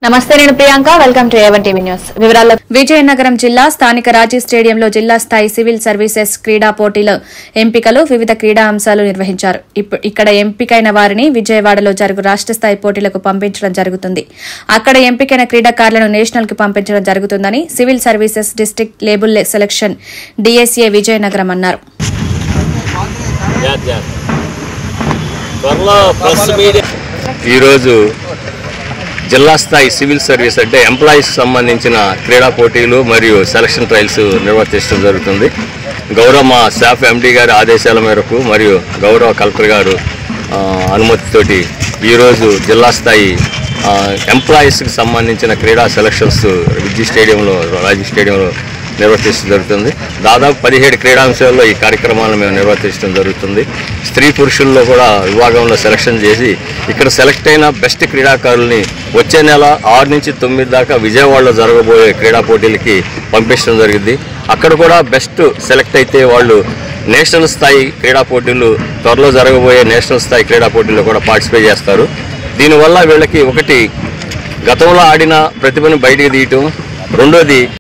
నమస్తే నేను Priyanka welcome to A one TV news వివరాల్లో విజయనగరం జిల్లా స్థానిక రాజీ స్టేడియంలో జిల్లా స్థాయి సివిల్ సర్వీసెస్ క్రీడా పోటీల ఎంపికలు వివిధ క్రీడా అంశాలు నిర్వహించారు ఇప్పు- ఇక్కడ ఎంపికైన వారిని విజయవాడలో జరుగు రాష్ట్ర స్థాయి పోటీలకు పంపించడం జరుగుతుంది అక్కడ ఎంపికైన క్రీడాకారులను నేషనల్ కి పంపించడం జరుగుతుందని సివిల్ సర్వీసెస్ డిస్టిక్ లేబుల్ సెలక్షన్ డీఎస్ఏ విజయనగరం అన్నారు జాత్ జాత్. త్వరలో ప్రెస్ మీడియా ఈరోజు జిల్లా స్థాయి సివిల్ సర్వీస్ అంటే ఎంప్లాయీస్ సంబంధించిన క్రీడా పోటీలు మరియు సెలక్షన్ ట్రయల్స్ నిర్వర్తించడం జరుగుతుంది గౌరవ మా స్టాఫ్ ఎండి గారి ఆదేశాల మేరకు మరియు గౌరవ కలెక్టర్ గారు ఆ, అనుమతితోటి ఈరోజు జిల్లా స్థాయి ఆ, ఎంప్లాయీస్కి సంబంధించిన క్రీడా సెలక్షన్స్ విద్యు స్టేడియంలో రాజు స్టేడియంలో నిర్వర్తించడం జరుగుతుంది దాదాపు పదిహేడు క్రీడాంశాల్లో ఈ కార్యక్రమాలను మేము నిర్వర్తించడం జరుగుతుంది స్త్రీ పురుషుల్లో కూడా విభాగంలో సెలక్షన్ చేసి ఇక్కడ సెలెక్ట్ అయిన బెస్ట్ క్రీడాకారుల్ని వచ్చే నెల ఆరు నుంచి తొమ్మిది దాకా విజయవాడలో జరగబోయే క్రీడా పోటీలకి పంపించడం జరిగింది అక్కడ కూడా బెస్ట్ సెలెక్ట్ అయితే వాళ్ళు నేషనల్ స్థాయి క్రీడా పోటీలు త్వరలో జరగబోయే నేషనల్ స్థాయి క్రీడా పోటీల్లో కూడా పార్టిసిపేట్ చేస్తారు దీనివల్ల వీళ్ళకి ఒకటి గతంలో ఆడిన ప్రతిభను బయటికి తీయటం రెండోది